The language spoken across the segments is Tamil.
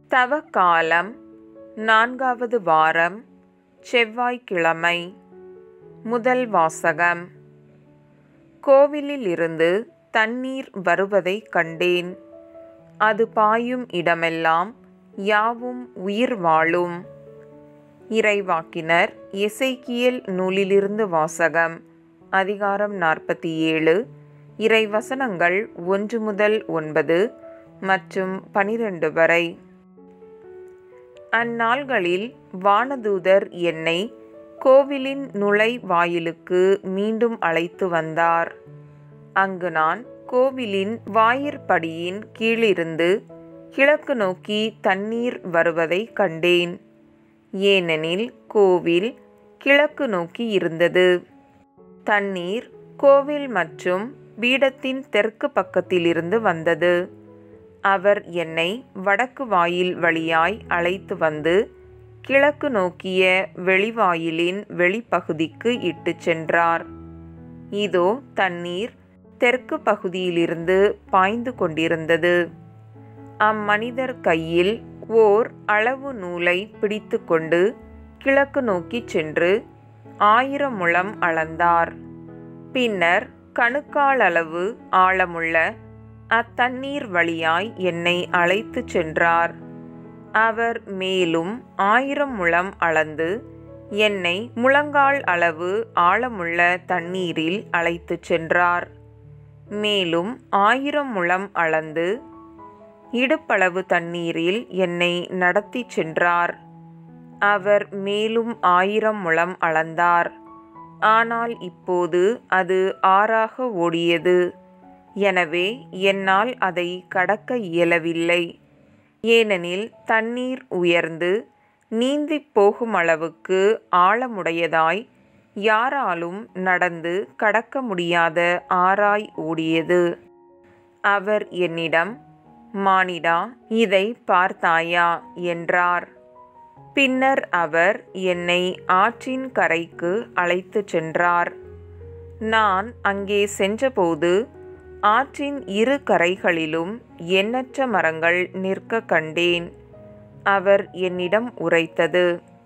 தவக்காலம் நான்காவது வாரம் செவ்வாய்க்கிழமை முதல் வாசகம் கோவிலில் இருந்து தண்ணீர் வருவதைக் கண்டேன் அது பாயும் இடமெல்லாம் யாவும் உயிர் வாழும் இறைவாக்கினர் எசைக்கியல் நூலிலிருந்து வாசகம் அதிகாரம் நாற்பத்தி ஏழு இறைவசனங்கள் ஒன்று முதல் ஒன்பது மற்றும் பனிரெண்டு வரை அந்நாள்களில் வானதூதர் என்னை கோவிலின் நுழைவாயிலுக்கு மீண்டும் அழைத்து வந்தார் அங்கு நான் கோவிலின் வாயிற்படியின் கீழிருந்து கிழக்கு நோக்கி தண்ணீர் வருவதை கண்டேன் ஏனெனில் கோவில் கிழக்கு நோக்கி இருந்தது தண்ணீர் கோவில் மற்றும் பீடத்தின் தெற்கு பக்கத்திலிருந்து வந்தது அவர் என்னை வடக்கு வாயில் வழியாய் அழைத்து வந்து கிழக்கு நோக்கிய வெளிவாயிலின் வெளிப்பகுதிக்கு இட்டு சென்றார் இதோ தண்ணீர் தெற்கு பகுதியிலிருந்து பாய்ந்து கொண்டிருந்தது அம்மனிதர் கையில் ஓர் அளவு நூலை பிடித்துக்கொண்டு கிழக்கு நோக்கிச் சென்று ஆயிரம் முழம் அளந்தார் பின்னர் கணுக்கால் அளவு ஆழமுள்ள அத்தண்ணீர் வழியாய் என்னை அழைத்துச் சென்றார் அவர் மேலும் ஆயிரம் முழம் அளந்து என்னை முழங்கால் அளவு ஆழமுள்ள தண்ணீரில் அழைத்துச் சென்றார் மேலும் ஆயிரம் முழம் அளந்து இடுப்பளவு தண்ணீரில் என்னை நடத்தி சென்றார் அவர் மேலும் ஆயிரம் முழம் அளந்தார் ஆனால் இப்போது அது ஆறாக ஓடியது எனவே என்னால் அதை கடக்க இயலவில்லை ஏனெனில் தண்ணீர் உயர்ந்து நீந்திப் போகும் அளவுக்கு ஆழமுடையதாய் யாராலும் நடந்து கடக்க முடியாத ஆறாய் ஓடியது அவர் என்னிடம் மானிடா இதை பார்த்தாயா என்றார் பின்னர் அவர் என்னை ஆற்றின் கரைக்கு அழைத்துச் சென்றார் நான் அங்கே சென்றபோது ஆற்றின் இரு கரைகளிலும் எண்ணற்ற மரங்கள் நிற்க கண்டேன் அவர் என்னிடம் உரைத்தது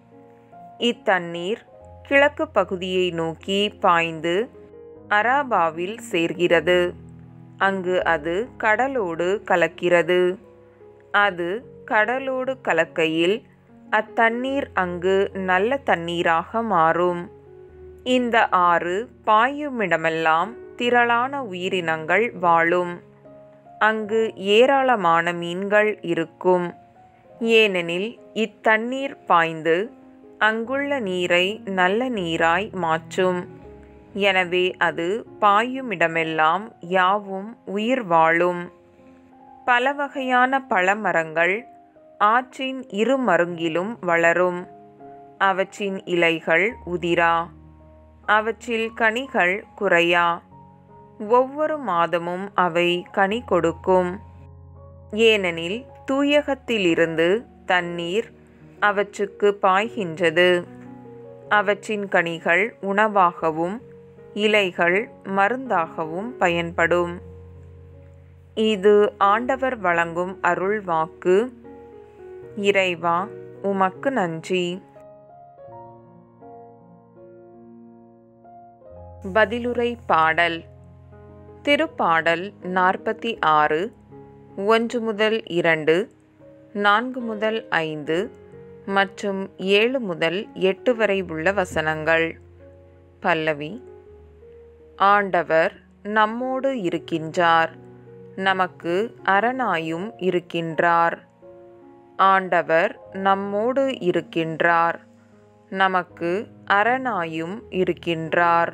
இத்தண்ணீர் கிழக்கு பகுதியை நோக்கி பாய்ந்து அராபாவில் சேர்கிறது அங்கு அது கடலோடு கலக்கிறது அது கடலோடு கலக்கையில் அத்தண்ணீர் அங்கு நல்ல தண்ணீராக மாறும் இந்த ஆறு பாயுமிடமெல்லாம் திரளான உயிரினங்கள் வாழும் அங்கு ஏராளமான மீன்கள் இருக்கும் ஏனெனில் இத்தண்ணீர் பாய்ந்து அங்குள்ள நீரை நல்ல நீராய் மாற்றும் எனவே அது பாயுமிடமெல்லாம் யாவும் உயிர் வாழும் பல வகையான பழமரங்கள் ஆற்றின் இரு மருங்கிலும் வளரும் அவற்றின் இலைகள் உதிரா அவற்றில் கனிகள் குறையா ஒவ்வொரு மாதமும் அவை கனி கொடுக்கும் ஏனெனில் தூயகத்திலிருந்து தண்ணீர் அவற்றுக்கு பாய்கின்றது அவற்றின் கனிகள் உணவாகவும் இலைகள் மருந்தாகவும் பயன்படும் இது ஆண்டவர் வழங்கும் அருள் வாக்கு இறைவா உமக்கு நன்றி பதிலுரை பாடல் திருப்பாடல் நாற்பத்தி ஆறு ஒன்று முதல் இரண்டு நான்கு முதல் ஐந்து மற்றும் ஏழு முதல் எட்டு வரை உள்ள வசனங்கள் பல்லவி ஆண்டவர் நம்மோடு இருக்கின்றார் நமக்கு அரணாயும் இருக்கின்றார் ஆண்டவர் நம்மோடு இருக்கின்றார் நமக்கு அரணாயும் இருக்கின்றார்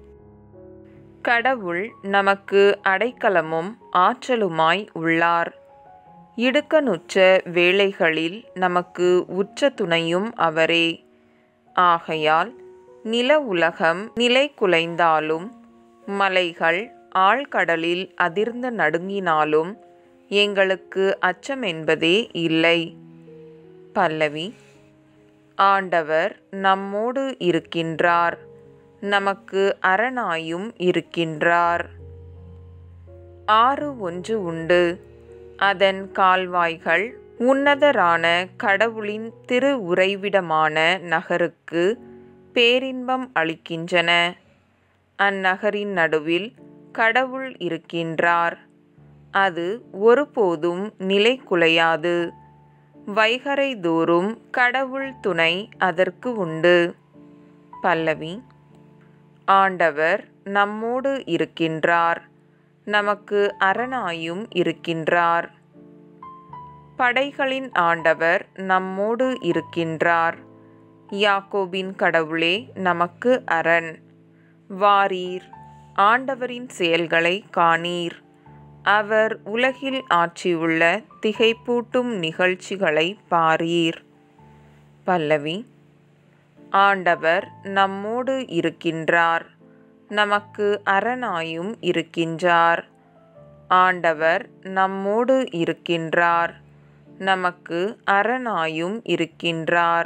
கடவுள் நமக்கு அடைக்கலமும் ஆற்றலுமாய் உள்ளார் இடுக்கணுற்ற வேளைகளில் நமக்கு உற்ற துணையும் அவரே ஆகையால் நில உலகம் நிலை குலைந்தாலும் மலைகள் ஆழ்கடலில் அதிர்ந்து நடுங்கினாலும் எங்களுக்கு அச்சம் என்பதே இல்லை பல்லவி ஆண்டவர் நம்மோடு இருக்கின்றார் நமக்கு அரணாயும் இருக்கின்றார் ஆறு ஒன்று உண்டு அதன் கால்வாய்கள் உன்னதரான கடவுளின் திரு உறைவிடமான நகருக்கு பேரின்பம் அளிக்கின்றன அந்நகரின் நடுவில் கடவுள் இருக்கின்றார் அது ஒருபோதும் நிலை குலையாது வைகரை தோறும் கடவுள் துணை அதற்கு உண்டு பல்லவி ஆண்டவர் நம்மோடு இருக்கின்றார் நமக்கு அரணாயும் இருக்கின்றார் படைகளின் ஆண்டவர் நம்மோடு இருக்கின்றார் யாக்கோபின் கடவுளே நமக்கு அரண் வாரீர் ஆண்டவரின் செயல்களை காணீர் அவர் உலகில் ஆற்றியுள்ள திகைப்பூட்டும் நிகழ்ச்சிகளை பாரீர் பல்லவி ஆண்டவர் நம்மோடு இருக்கின்றார் நமக்கு அரணாயும் இருக்கின்றார் ஆண்டவர் நம்மோடு இருக்கின்றார் நமக்கு அரணாயும் இருக்கின்றார்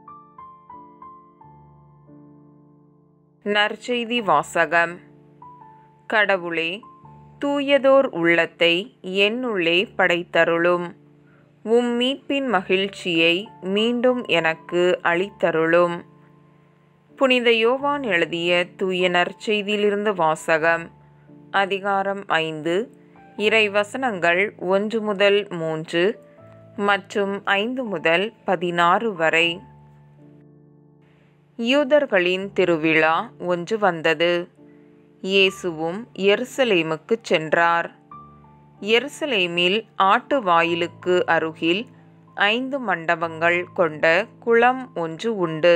நற்செய்தி வாசகம் கடவுளே தூயதோர் உள்ளத்தை என்னுள்ளே படைத்தருளும் உம் மீட்பின் மகிழ்ச்சியை மீண்டும் எனக்கு அளித்தருளும் புனித யோவான் எழுதிய தூய நற்செய்தியிலிருந்து வாசகம் அதிகாரம் ஐந்து இறை வசனங்கள் ஒன்று முதல் மூன்று மற்றும் ஐந்து முதல் பதினாறு வரை யூதர்களின் திருவிழா ஒன்று வந்தது இயேசுவும் எருசலேமுக்கு சென்றார் எருசலேமில் ஆட்டு வாயிலுக்கு அருகில் ஐந்து மண்டபங்கள் கொண்ட குளம் ஒன்று உண்டு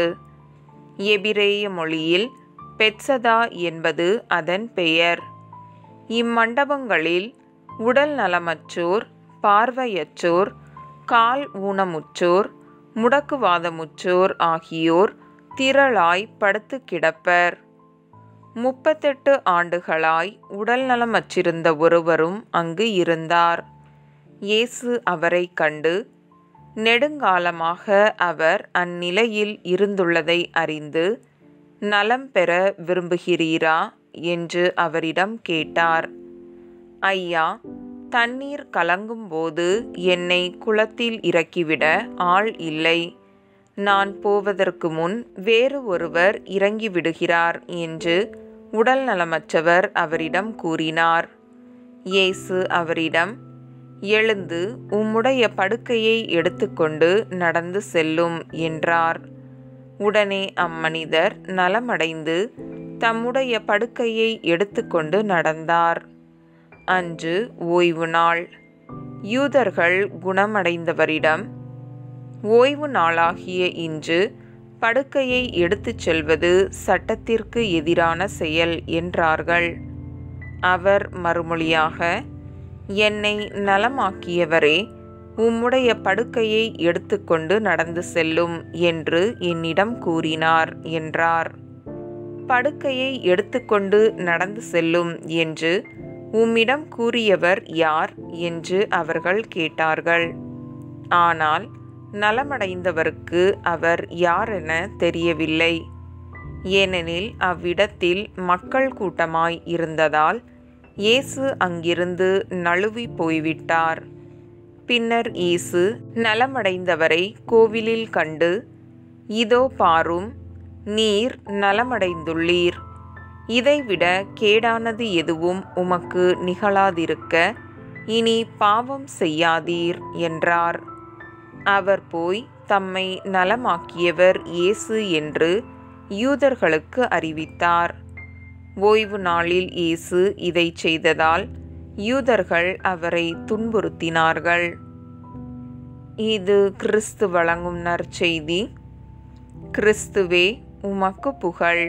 எபிரேய மொழியில் பெட்சதா என்பது அதன் பெயர் இம்மண்டபங்களில் உடல் நலமற்றோர் பார்வையற்றோர் கால் ஊனமுற்றோர் முடக்குவாதமுற்றோர் ஆகியோர் திரளாய் படுத்து கிடப்பர் முப்பத்தெட்டு ஆண்டுகளாய் உடல் நலமற்றிருந்த ஒருவரும் அங்கு இருந்தார் இயேசு அவரை கண்டு நெடுங்காலமாக அவர் அந்நிலையில் இருந்துள்ளதை அறிந்து நலம் பெற விரும்புகிறீரா என்று அவரிடம் கேட்டார் ஐயா தண்ணீர் கலங்கும்போது என்னை குளத்தில் இறக்கிவிட ஆள் இல்லை நான் போவதற்கு முன் வேறு ஒருவர் இறங்கிவிடுகிறார் என்று உடல் நலமற்றவர் அவரிடம் கூறினார் இயேசு அவரிடம் எழுந்து உம்முடைய படுக்கையை எடுத்துக்கொண்டு நடந்து செல்லும் என்றார் உடனே அம்மனிதர் நலமடைந்து தம்முடைய படுக்கையை எடுத்துக்கொண்டு நடந்தார் அன்று ஓய்வு நாள் யூதர்கள் குணமடைந்தவரிடம் ஓய்வு நாளாகிய இன்று படுக்கையை எடுத்துச் செல்வது சட்டத்திற்கு எதிரான செயல் என்றார்கள் அவர் மறுமொழியாக என்னை நலமாக்கியவரே உம்முடைய படுக்கையை எடுத்துக்கொண்டு நடந்து செல்லும் என்று என்னிடம் கூறினார் என்றார் படுக்கையை எடுத்துக்கொண்டு நடந்து செல்லும் என்று உம்மிடம் கூறியவர் யார் என்று அவர்கள் கேட்டார்கள் ஆனால் நலமடைந்தவருக்கு அவர் யாரென தெரியவில்லை ஏனெனில் அவ்விடத்தில் மக்கள் கூட்டமாய் இருந்ததால் இயேசு அங்கிருந்து நழுவி போய்விட்டார் பின்னர் இயேசு நலமடைந்தவரை கோவிலில் கண்டு இதோ பாரும் நீர் நலமடைந்துள்ளீர் இதைவிட கேடானது எதுவும் உமக்கு நிகழாதிருக்க இனி பாவம் செய்யாதீர் என்றார் அவர் போய் தம்மை நலமாக்கியவர் இயேசு என்று யூதர்களுக்கு அறிவித்தார் ஓய்வு நாளில் இயேசு இதை செய்ததால் யூதர்கள் அவரை துன்புறுத்தினார்கள் இது கிறிஸ்து வழங்கும் நற்செய்தி கிறிஸ்துவே உமக்கு புகழ்